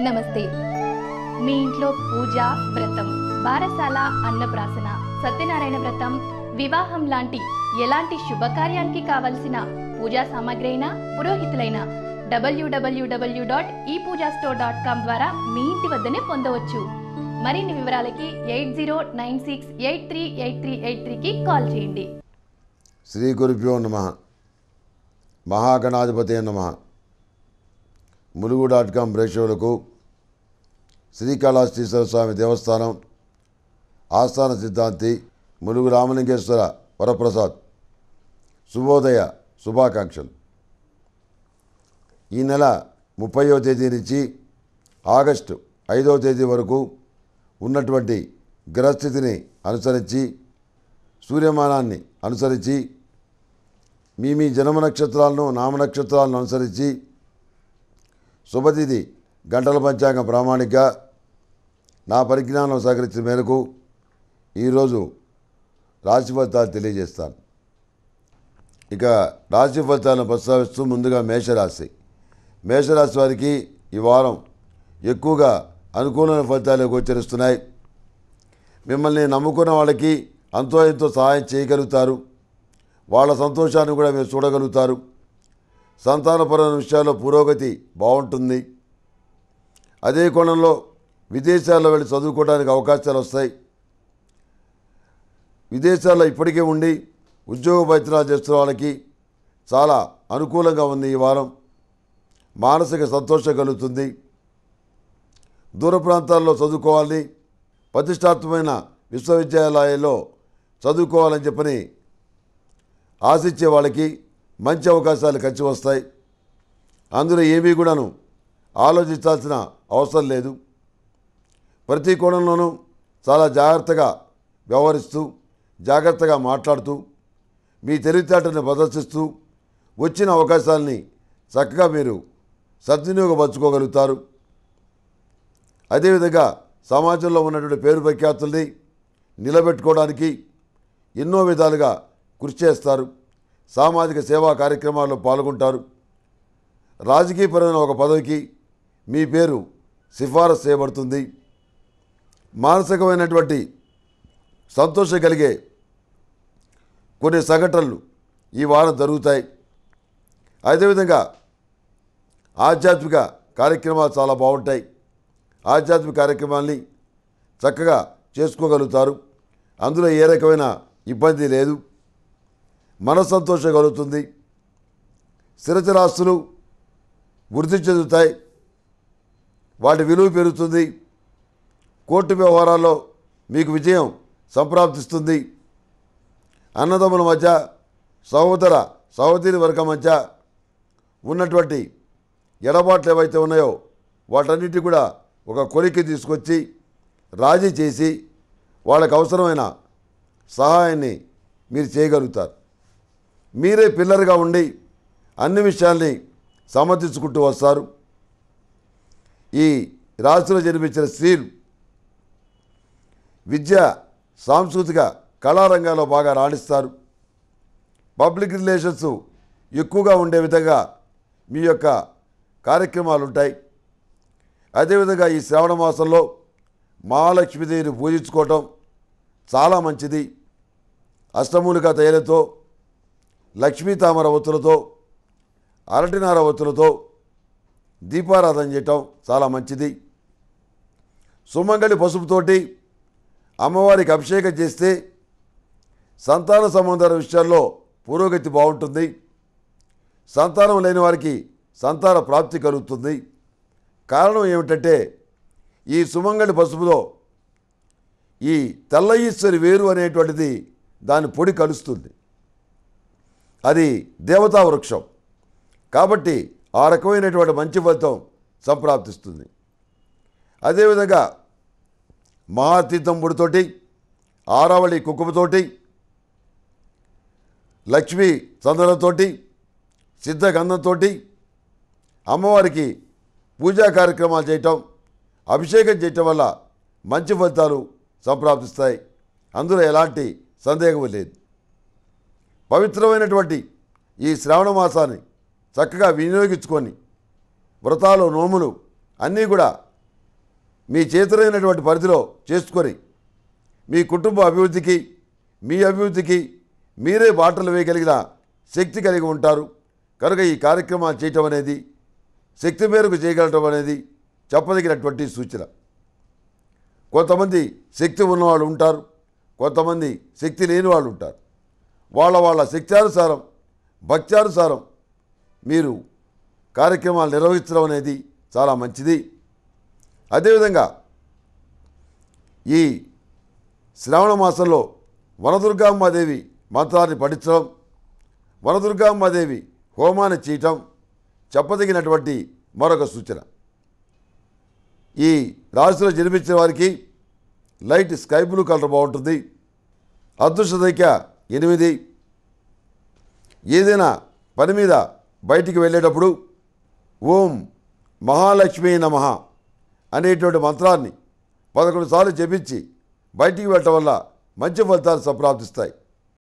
నమస్తే మీ ఇంట్లో పూజ వ్రతం బారసాల అన్నప్రాసన సత్యనారాయణ వ్రతం వివాహం లాంటి ఎలాంటి శుభకార్యానికి కావలసిన పూజా సామాగ్రి అయినా పురోహితులైన డబ్ల్యూడబ్ల్యూడబ్ల్యూ డాట్ ఈ పూజా స్టోర్ డాట్ కామ్ ద్వారా మీ ఇంటి వద్దనే పొందవచ్చు మరిన్ని వివరాలకి eight zero nine six eight three eight three eight త్రీకి కాల్ చేయండి శ్రీ గురుభ్యో నమ మహాగణాధిపతి నమ ములుగు డాట్ కామ్ ప్రేక్షకులకు శ్రీకాళహస్తీశ్వర స్వామి దేవస్థానం ఆస్థాన సిద్ధాంతి ములుగు రామలింగేశ్వర వరప్రసాద్ శుభోదయ శుభాకాంక్షలు ఈ నెల ముప్పయో తేదీ నుంచి ఆగస్టు ఐదవ తేదీ వరకు ఉన్నటువంటి గ్రహస్థితిని అనుసరించి సూర్యమానాన్ని అనుసరించి మీ మీ జన్మ నక్షత్రాలను నామ నక్షత్రాలను అనుసరించి శుభతిథి గంటల పంచాంగం ప్రామాణికగా నా పరిజ్ఞానం సహకరించిన మేరకు ఈరోజు రాశి ఫలితాలు తెలియజేస్తాను ఇక రాశి ఫలితాలను ప్రస్తావిస్తూ ముందుగా మేషరాశి మేషరాశి వారికి ఈ వారం ఎక్కువగా అనుకూలమైన ఫలితాలు గోచరిస్తున్నాయి మిమ్మల్ని నమ్ముకున్న వాళ్ళకి అంతో ఎంతో సహాయం చేయగలుగుతారు వాళ్ళ సంతోషాన్ని కూడా మీరు చూడగలుగుతారు సంతానపరమైన విషయాల్లో పురోగతి బాగుంటుంది అదే కోణంలో విదేశాల్లో వెళ్ళి చదువుకోవడానికి అవకాశాలు వస్తాయి విదేశాల్లో ఇప్పటికే ఉండి ఉద్యోగ ప్రయత్నాలు చేస్తున్న వాళ్ళకి చాలా అనుకూలంగా ఉంది ఈ వారం మానసిక సంతోషం కలుగుతుంది దూర ప్రాంతాల్లో చదువుకోవాలని ప్రతిష్టాత్మకమైన విశ్వవిద్యాలయాల్లో చదువుకోవాలని చెప్పని ఆశించే వాళ్ళకి మంచి అవకాశాలు ఖర్చు వస్తాయి అందులో ఏమీ కూడాను ఆలోచించాల్సిన అవసరం లేదు ప్రతి కోణంలోనూ చాలా జాగ్రత్తగా వ్యవహరిస్తూ జాగ్రత్తగా మాట్లాడుతూ మీ తెలివితేటను ప్రదర్శిస్తూ వచ్చిన అవకాశాలని చక్కగా మీరు సద్వినియోగపరచుకోగలుగుతారు అదేవిధంగా సమాజంలో ఉన్నటువంటి పేరు ప్రఖ్యాతుల్ని నిలబెట్టుకోవడానికి ఎన్నో విధాలుగా కృషి చేస్తారు సామాజిక సేవా కార్యక్రమాల్లో పాల్గొంటారు రాజకీయపరమైన ఒక పదవికి మీ పేరు సిఫారసు చేయబడుతుంది మానసికమైనటువంటి సంతోషం కలిగే కొన్ని సంఘటనలు ఈ వారం జరుగుతాయి అదేవిధంగా ఆధ్యాత్మిక కార్యక్రమాలు చాలా బాగుంటాయి ఆధ్యాత్మిక కార్యక్రమాల్ని చక్కగా చేసుకోగలుగుతారు అందులో ఏ రకమైన ఇబ్బంది లేదు మనసంతోషం కలుగుతుంది స్థిరచరాస్తులు వృద్ధి చెందుతాయి వాటి విలువ పెరుగుతుంది కోర్టు వ్యవహారాల్లో మీకు విజయం సంప్రాప్తిస్తుంది అన్నదమ్ముల మధ్య సహోదర సహోదరి వర్గం మధ్య ఉన్నటువంటి ఎడబాట్లు ఏవైతే ఉన్నాయో వాటన్నిటి కూడా ఒక కొలిక్కి తీసుకొచ్చి రాజీ చేసి వాళ్ళకు అవసరమైన సహాయాన్ని మీరు చేయగలుగుతారు మీరే పిల్లర్గా ఉండి అన్ని విషయాల్ని సమర్థించుకుంటూ వస్తారు ఈ రాశిలో జన్మించిన స్త్రీలు విద్య సాంస్కృతిక కళారంగాల్లో బాగా రాణిస్తారు పబ్లిక్ రిలేషన్స్ ఎక్కువగా ఉండే విధంగా మీ యొక్క కార్యక్రమాలు ఉంటాయి అదేవిధంగా ఈ శ్రావణ మాసంలో మహాలక్ష్మీదేవిని పూజించుకోవటం చాలా మంచిది అష్టమూలిక తైలతో లక్ష్మీ తామర ఒత్తులతో అరటినార ఒత్తులతో దీపారాధన చేయటం చాలా మంచిది సుమంగళి పసుపుతోటి అమ్మవారికి అభిషేకం చేస్తే సంతాన సంబంధాల విషయాల్లో పురోగతి బాగుంటుంది సంతానం లేని వారికి సంతాన ప్రాప్తి కలుగుతుంది కారణం ఏమిటంటే ఈ సుమంగళి పసుపులో ఈ తెల్ల ఈశ్వరి వేరు అనేటువంటిది దాని పొడి కలుస్తుంది అది దేవతా వృక్షం కాబట్టి ఆ రకమైనటువంటి మంచి ఫలితం సంప్రాప్తిస్తుంది అదేవిధంగా మహాతీర్థం పొడితోటి ఆరావళి కుంకుమతోటి లక్ష్మీ చందనంతోటి సిద్ధగంధంతో అమ్మవారికి పూజా కార్యక్రమాలు చేయటం అభిషేకం చేయటం వల్ల మంచి ఫలితాలు సంప్రాప్తిస్తాయి అందులో ఎలాంటి సందేహం లేదు పవిత్రమైనటువంటి ఈ శ్రావణ మాసాన్ని చక్కగా వినియోగించుకొని వ్రతాలు నోములు అన్నీ కూడా మీ చేతులైనటువంటి పరిధిలో చేసుకొని మీ కుటుంబ అభివృద్ధికి మీ అభివృద్ధికి మీరే బాటలు వేయగలిగిన శక్తి కలిగి ఉంటారు కనుక ఈ కార్యక్రమాలు చేయటం అనేది శక్తి మేరకు చేయగలటం అనేది చెప్పదగినటువంటి సూచన కొంతమంది శక్తి ఉన్నవాళ్ళు ఉంటారు కొంతమంది శక్తి లేని వాళ్ళు ఉంటారు వాళ్ళ వాళ్ళ శక్త్యానుసారం భక్త్యానుసారం మీరు కార్యక్రమాలు నిర్వహించడం అనేది చాలా మంచిది అదేవిధంగా ఈ శ్రావణ మాసంలో వనదుర్గాంబాదేవి మంత్రాన్ని పఠించడం వనదుర్గాంబాదేవి హోమాన్ని చేయటం చెప్పదగినటువంటి మరొక సూచన ఈ రాశిలో జన్మించిన వారికి లైట్ స్కై బ్లూ కలర్ బాగుంటుంది అదృష్ట సంఖ్య ఎనిమిది ఏదైనా పని మీద బయటికి వెళ్ళేటప్పుడు ఓం మహాలక్ష్మీ నమ అనేటువంటి మంత్రాన్ని పదకొండు సార్లు జపించి బయటికి వెళ్ళటం వల్ల మంచి ఫలితాలు సంప్రాప్తిస్తాయి